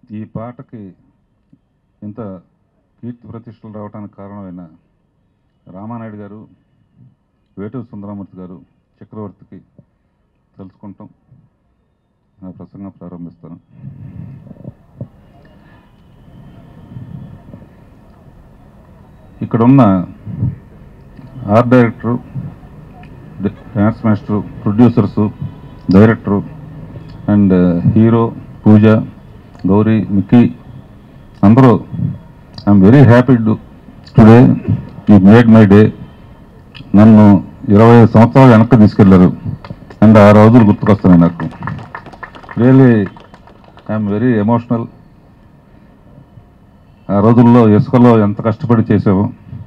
ఈ పాటకి ఇంత కీర్తి ప్రతిష్టలు రావడానికి కారణమైన రామానాయుడు గారు వేటూరు సుందరమూర్తి గారు చక్రవర్తికి తెలుసుకుంటాం నా ప్రసంగం ప్రారంభిస్తాను ఇక్కడ ఉన్న art director dance master producers director and hero Pooja Gowri Mickey అందరూ I'm very happy to today you made my day నన్ను ఇరవై ఐదు సంవత్సరాలు వెనక్కి తీసుకెళ్లారు అండ్ ఆ రోజులు గుర్తుకొస్తున్నాయి నాకు రియలీ ఐఎమ్ వెరీ ఎమోషనల్ ఆ రోజుల్లో ఇసుకలో ఎంత కష్టపడి చేసాము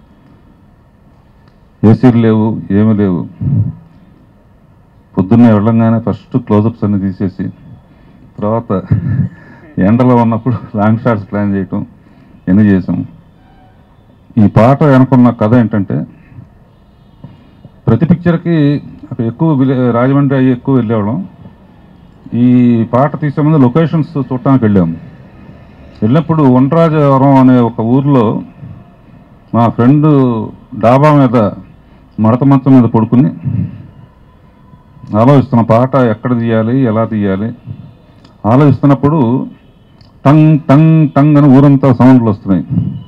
ఏసీలు లేవు ఏమీ లేవు పొద్దున్నే వెళ్ళంగానే ఫస్ట్ క్లోజప్స్ అన్ని తీసేసి తర్వాత ఎండలో ఉన్నప్పుడు లాంగ్ షాట్స్ ప్లాన్ చేయటం ఎన్ని చేసాం ఈ పాట వెనుకున్న కథ ఏంటంటే ప్రతి పిక్చర్కి అక్కడ ఎక్కువ విలే రాజమండ్రి అయ్యి ఎక్కువ వెళ్ళేవాళ్ళం ఈ పాట తీసే ముందు లొకేషన్స్ చూడటానికి వెళ్ళాము వెళ్ళినప్పుడు వంటరాజవరం అనే ఒక ఊర్లో మా ఫ్రెండ్ డాబా మీద మడత మంచం మీద పడుకుని ఆలోచిస్తున్న పాట ఎక్కడ తీయాలి ఎలా తీయాలి ఆలోచిస్తున్నప్పుడు టంగ్ టంగ్ టంగ్ అని ఊరంతా సౌండ్లు వస్తున్నాయి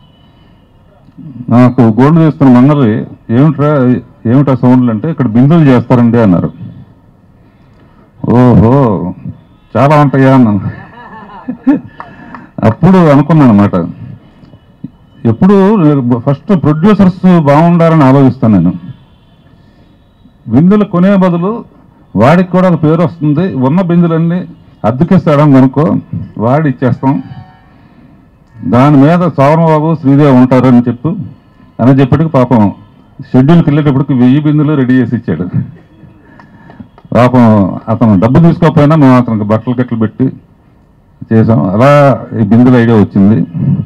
నాకు గోల్డ్ చేస్తున్న మంగళి ఏమిట్రా ఏమిటా సౌండ్లు అంటే ఇక్కడ బిందులు చేస్తారండి అన్నారు ఓహో చాలా ఉంటాయా అన్నాను అప్పుడు అనుకున్నాను అనమాట ఎప్పుడు ఫస్ట్ ప్రొడ్యూసర్స్ బాగుండాలని ఆలోచిస్తాను నేను బిందులు కొనే బదులు వాడికి కూడా ఒక పేరు వస్తుంది ఉన్న బిందులన్నీ అద్దెకిస్తాడం కనుక్కో వాడి ఇచ్చేస్తాం దాని మీద సౌరబాబు శ్రీదేవి ఉంటారని చెప్పు అని చెప్పటికి పాపం షెడ్యూల్కి వెళ్ళేటప్పటికి వెయ్యి బిందులు రెడీ చేసి ఇచ్చాడు పాపం అతను డబ్బు తీసుకోకపోయినా మేము అతనికి బట్టలు కట్టలు పెట్టి చేసాం అలా ఈ బిందుల ఐడియా వచ్చింది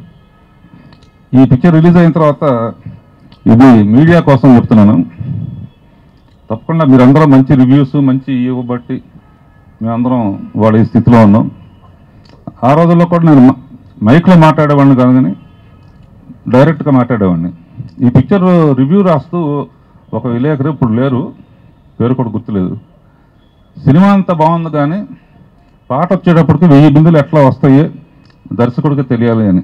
ఈ పిక్చర్ రిలీజ్ అయిన తర్వాత ఇది మీడియా కోసం చెప్తున్నాను తప్పకుండా మీరందరూ మంచి రివ్యూస్ మంచి ఇవ్వబట్టి మేమందరం వాళ్ళ ఈ స్థితిలో ఉన్నాం ఆ రోజుల్లో కూడా నేను మ- మైక్లో మాట్లాడేవాడిని కాదు కానీ డైరెక్ట్గా మాట్లాడేవాడిని ఈ పిక్చర్ రివ్యూ రాస్తూ ఒక విలేకరు ఇప్పుడు లేరు పేరు కూడా గుర్తులేదు సినిమా అంతా బాగుంది కానీ పాట వచ్చేటప్పటికి వెయ్యి బిందులు ఎట్లా వస్తాయి దర్శకుడికి తెలియాలి అని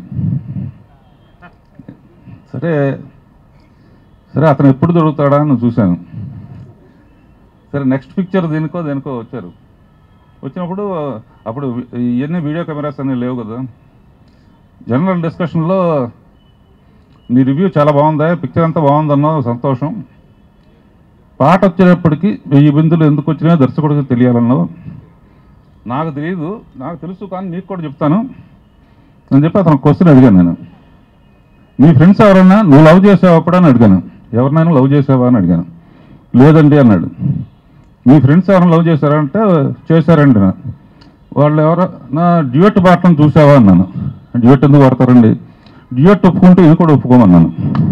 సరే సరే అతను ఎప్పుడు దొరుకుతాడా అని చూశాను సరే నెక్స్ట్ పిక్చర్ దేనికో దేనికో వచ్చారు వచ్చినప్పుడు అప్పుడు ఇవన్నీ వీడియో కెమెరాస్ అన్నీ లేవు కదా జనరల్ డిస్కషన్లో నీ రివ్యూ చాలా బాగుందా పిక్చర్ అంతా బాగుందన్నావు సంతోషం పాట వచ్చేటప్పటికి వెయ్యి బిందులు ఎందుకు వచ్చినాయో దర్శకుడికి తెలియాలన్నావు నాకు తెలియదు నాకు తెలుసు కానీ నీకు కూడా చెప్తాను అని చెప్పి అతను క్వశ్చన్ అడిగాను నేను మీ ఫ్రెండ్స్ ఎవరైనా నువ్వు లవ్ చేసావా అప్పుడు అని అడిగాను ఎవరినైనా లవ్ చేసావా అని అడిగాను లేదండి అన్నాడు మీ ఫ్రెండ్స్ ఎవరైనా లవ్ చేశారా అంటే చేశారండి నా వాళ్ళు ఎవరో నా డ్యూయట్ పాటలను చూసావా అన్నాను డ్యూయట్ ఎందుకు పడతారండి డ్యూయట్ ఒప్పుకుంటే ఇది కూడా ఒప్పుకోమన్నాను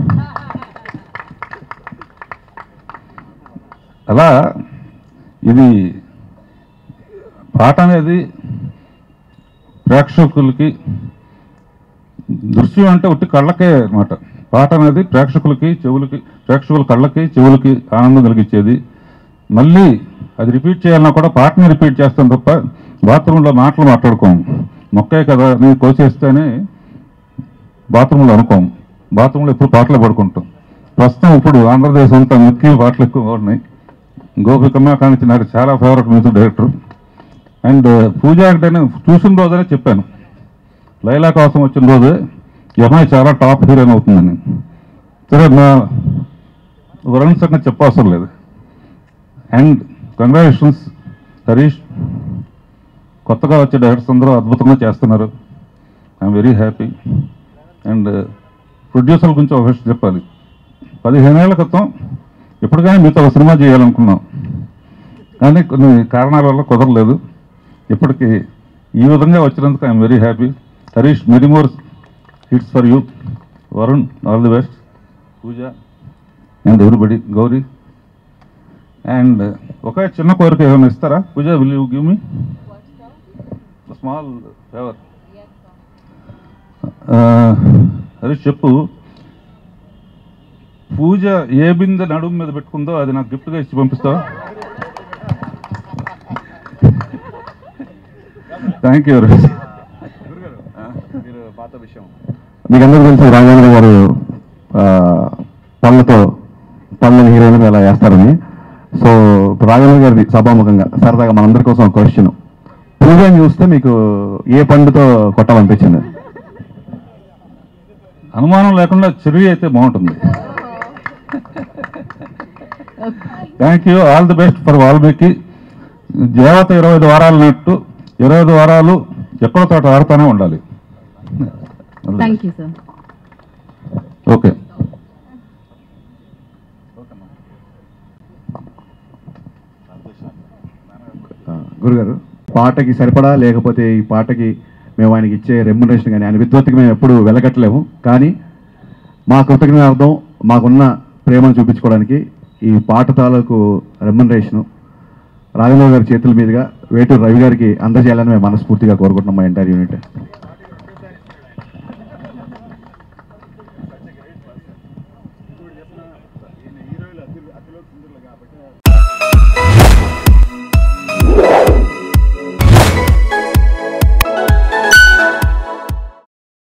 అలా ఇది పాట అనేది ప్రేక్షకులకి దృశ్యం అంటే ఉట్టి కళ్ళకే అన్నమాట పాట అనేది ప్రేక్షకులకి చెవులకి ప్రేక్షకుల కళ్ళకి చెవులకి ఆనందం కలిగించేది మళ్ళీ అది రిపీట్ చేయాలన్నా కూడా పాటని రిపీట్ చేస్తాం తప్ప బాత్రూంలో మాటలు మాట్లాడుకోము మొక్కే కదా నేను కోసేస్తేనే బాత్రూంలో అనుకోము బాత్రూంలో ఎప్పుడు పాటలు పడుకుంటాం ప్రస్తుతం ఇప్పుడు ఆంధ్రదేశం అంతా ముఖ్య పాటలు ఎక్కువ ఉన్నాయి గోపికమ్మ కానించి నాకు చాలా favourite music director and Pooja అంటే నేను చూసిన రోజనే చెప్పాను లైలా కోసం వచ్చిన రోజు ఈ అమ్మాయి చాలా టాప్ హీరోయిన్ అవుతుందని సరే మా వరుణ్ సంగతి చెప్పవసరం లేదు అండ్ కంగ్రాచులేషన్స్ హరీష్ కొత్తగా వచ్చే డైరెక్టర్స్ అందరూ అద్భుతంగా చేస్తున్నారు ఐఎమ్ వెరీ హ్యాపీ అండ్ ప్రొడ్యూసర్ల గురించి ఒక విషయం చెప్పాలి పదిహేనేళ్ల క్రితం ఎప్పటికైనా మీతో ఒక సినిమా చేయాలనుకున్నాం కానీ కొన్ని కారణాల వల్ల కుదరలేదు ఇప్పటికి ఈ విధంగా వచ్చినందుకు I'm very happy Harish many more hits for you Varun all the best Pooja and everybody Gowri and ఒక చిన్న కోరిక ఏమైనా ఇస్తారా Pooja will you give me small favour ఆ, హరీష్ చెప్పు పూజ ఏ బిందె నడుము మీద పెట్టుకుందో అది నాకు గిఫ్ట్గా ఇచ్చి పంపిస్తావా థ్యాంక్ యూ మీకు అందరికీ తెలుసు రాఘవేంద్ర గారు ఆ, పళ్ళతో పళ్ళని హీరోయిన్ మీద అలా వేస్తారని సో ఇప్పుడు రాఘవేంద్ర గారిది సభాముఖంగా సరదాగా మనందరి కోసం ఒక క్వశ్చన్ పూజని చూస్తే మీకు ఏ పండుతో కొట్టాలనిపించింది అనుమానం లేకుండా చెరువు అయితే బాగుంటుంది thank you all the best for Valmiki దేవత ఇరవై ఐదు వారాలు నట్టు ఇరవై ఐదు వారాలు ఎక్కడో తోట ఆడుతూనే ఉండాలి థ్యాంక్ యూ సార్ ఓకే ఆ, గురుగారు పాటకి సరిపడా లేకపోతే ఈ పాటకి మేము ఆయనకి ఇచ్చే రెమ్యునరేషన్ కానీ ఆయన విద్వత్తుకి మేము ఎప్పుడు వెలకట్టలేము కానీ మా కృతజ్ఞతార్థం మాకున్న ప్రేమను చూపించుకోవడానికి ఈ పాట తాలూకు రెమ్యునరేషను రాఘవేంద్ర గారి చేతుల మీదుగా వేటూరు రవి గారికి అందజేయాలని మేము మనస్ఫూర్తిగా కోరుకుంటున్నాం మా ఎంటైర్ యూనిట్